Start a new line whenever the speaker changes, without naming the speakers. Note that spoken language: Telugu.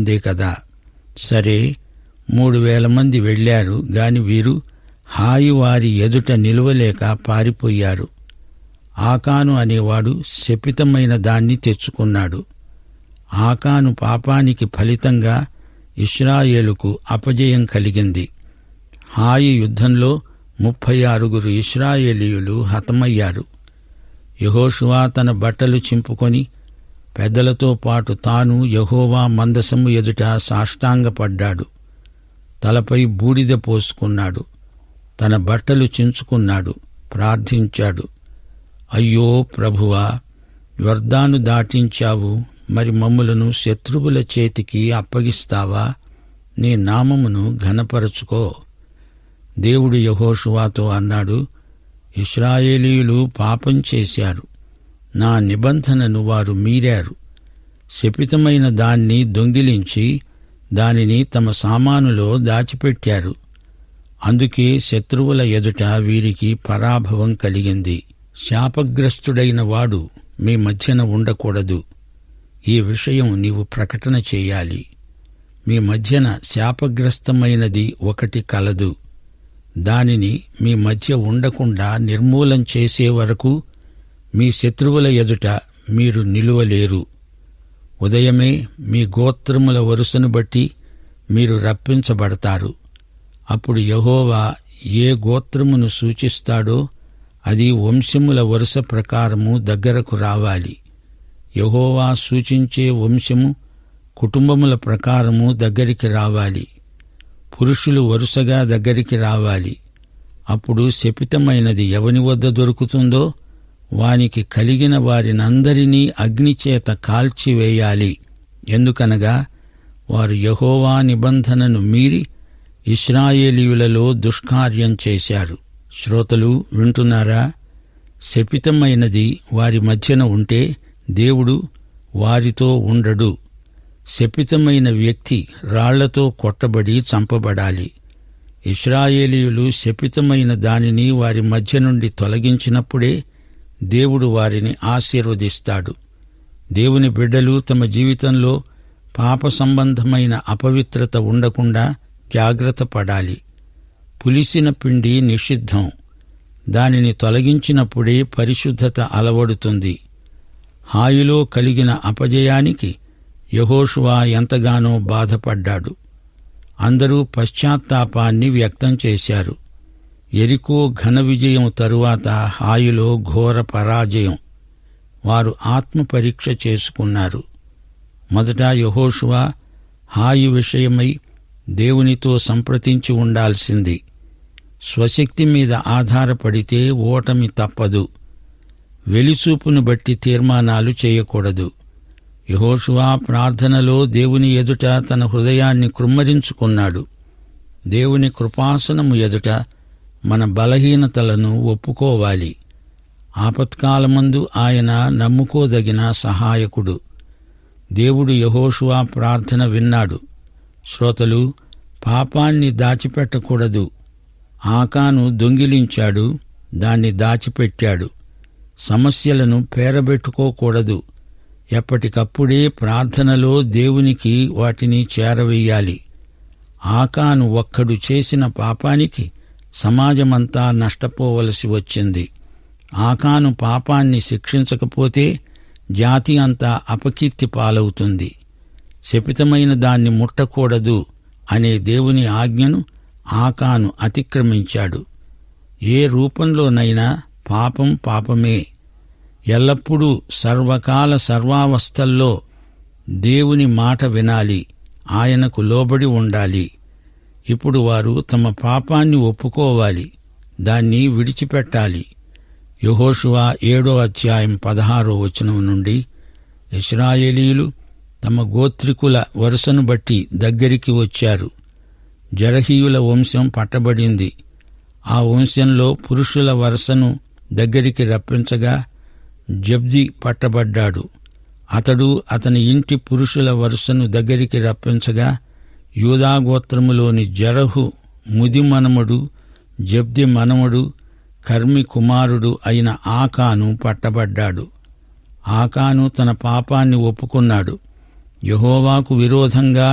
అందే కదా సరే మూడు వేల మంది వెళ్లారు గాని వీరు హాయి వారి ఎదుట నిలువలేక పారిపోయారు ఆకాను అనేవాడు శపితమైన దాన్ని తెచ్చుకున్నాడు ఆకాను పాపానికి ఫలితంగా ఇస్రాయేలుకు అపజయం కలిగింది హాయి యుద్ధంలో ముప్పై ఆరుగురు ఇస్రాయేలీయులు హతమయ్యారు యహోషువా తన బట్టలు చింపుకొని పెద్దలతో పాటు తాను యహోవా మందసము ఎదుట సాష్టాంగపడ్డాడు తలపై బూడిద పోసుకున్నాడు తన బట్టలు చించుకున్నాడు ప్రార్థించాడు అయ్యో ప్రభువా వర్ధాను దాటించావు మరి మమ్ములను శత్రువుల చేతికి అప్పగిస్తావా నీ నామమును ఘనపరచుకో దేవుడు యహోషువాతో అన్నాడు ఇస్రాయేలీయులు పాపం చేశారు నా నిబంధనను వారు మీరారు శపితమైన దాన్ని దొంగిలించి దానిని తమ సామానులో దాచిపెట్టారు అందుకే శత్రువుల ఎదుట వీరికి పరాభవం కలిగింది శాపగ్రస్తుడైన వాడు మీ మధ్యన ఉండకూడదు ఈ విషయం నీవు ప్రకటన చేయాలి మీ మధ్యన శాపగ్రస్తమైనది ఒకటి కలదు దానిని మీ మధ్య ఉండకుండా నిర్మూలం చేసే వరకు మీ శత్రువుల ఎదుట మీరు నిలువలేరు ఉదయమే మీ గోత్రముల వరుసను బట్టి మీరు రప్పించబడతారు అప్పుడు యహోవా ఏ గోత్రమును సూచిస్తాడో అది వంశముల వరుస ప్రకారము దగ్గరకు రావాలి యహోవా సూచించే వంశము కుటుంబముల ప్రకారము దగ్గరికి రావాలి పురుషులు వరుసగా దగ్గరికి రావాలి అప్పుడు శపితమైనది ఎవని వద్ద దొరుకుతుందో వానికి కలిగిన వారినందరినీ అగ్నిచేత కాల్చివేయాలి ఎందుకనగా వారు యహోవా నిబంధనను మీరి ఇస్రాయేలీయులలో దుష్కార్యం చేశారు శ్రోతలు వింటున్నారా శపితమైనది వారి మధ్యన ఉంటే దేవుడు వారితో ఉండడు శపితమైన వ్యక్తి రాళ్లతో కొట్టబడి చంపబడాలి ఇస్రాయేలీయులు శపితమైన దానిని వారి మధ్య నుండి తొలగించినప్పుడే దేవుడు వారిని ఆశీర్వదిస్తాడు దేవుని బిడ్డలు తమ జీవితంలో పాప సంబంధమైన అపవిత్రత ఉండకుండా జాగ్రత్త పడాలి పులిసిన పిండి నిషిద్ధం దానిని తొలగించినప్పుడే పరిశుద్ధత అలవడుతుంది హాయిలో కలిగిన అపజయానికి యహోషువా ఎంతగానో బాధపడ్డాడు అందరూ పశ్చాత్తాపాన్ని వ్యక్తం చేశారు ఎరికో ఘన విజయం తరువాత హాయిలో ఘోర పరాజయం వారు ఆత్మ పరీక్ష చేసుకున్నారు మొదట యహోషువా హాయి విషయమై దేవునితో సంప్రదించి ఉండాల్సింది స్వశక్తి మీద ఆధారపడితే ఓటమి తప్పదు వెలిచూపును బట్టి తీర్మానాలు చేయకూడదు యహోషువా ప్రార్థనలో దేవుని ఎదుట తన హృదయాన్ని కృమ్మరించుకున్నాడు దేవుని కృపాసనము ఎదుట మన బలహీనతలను ఒప్పుకోవాలి ఆపత్కాలమందు ఆయన నమ్ముకోదగిన సహాయకుడు దేవుడు యహోషువా ప్రార్థన విన్నాడు శ్రోతలు పాపాన్ని దాచిపెట్టకూడదు ఆకాను దొంగిలించాడు దాన్ని దాచిపెట్టాడు సమస్యలను పేరబెట్టుకోకూడదు ఎప్పటికప్పుడే ప్రార్థనలో దేవునికి వాటిని చేరవేయాలి ఆకాను ఒక్కడు చేసిన పాపానికి సమాజమంతా నష్టపోవలసి వచ్చింది ఆకాను పాపాన్ని శిక్షించకపోతే జాతి అంతా అపకీర్తి పాలవుతుంది శపితమైన దాన్ని ముట్టకూడదు అనే దేవుని ఆజ్ఞను ఆకాను అతిక్రమించాడు ఏ రూపంలోనైనా పాపం పాపమే ఎల్లప్పుడూ సర్వకాల సర్వావస్థల్లో దేవుని మాట వినాలి ఆయనకు లోబడి ఉండాలి ఇప్పుడు వారు తమ పాపాన్ని ఒప్పుకోవాలి దాన్ని విడిచిపెట్టాలి యహోషువా ఏడో అధ్యాయం పదహారో వచనం నుండి ఇస్రాయేలీయులు తమ గోత్రికుల వరుసను బట్టి దగ్గరికి వచ్చారు జరహీయుల వంశం పట్టబడింది ఆ వంశంలో పురుషుల వరుసను దగ్గరికి రప్పించగా జబ్ది పట్టబడ్డాడు అతడు అతని ఇంటి పురుషుల వరుసను దగ్గరికి రప్పించగా యూదాగోత్రములోని జరహు ముది మనముడు జబ్ది మనముడు కర్మి కుమారుడు అయిన ఆకాను పట్టబడ్డాడు ఆకాను తన పాపాన్ని ఒప్పుకున్నాడు యహోవాకు విరోధంగా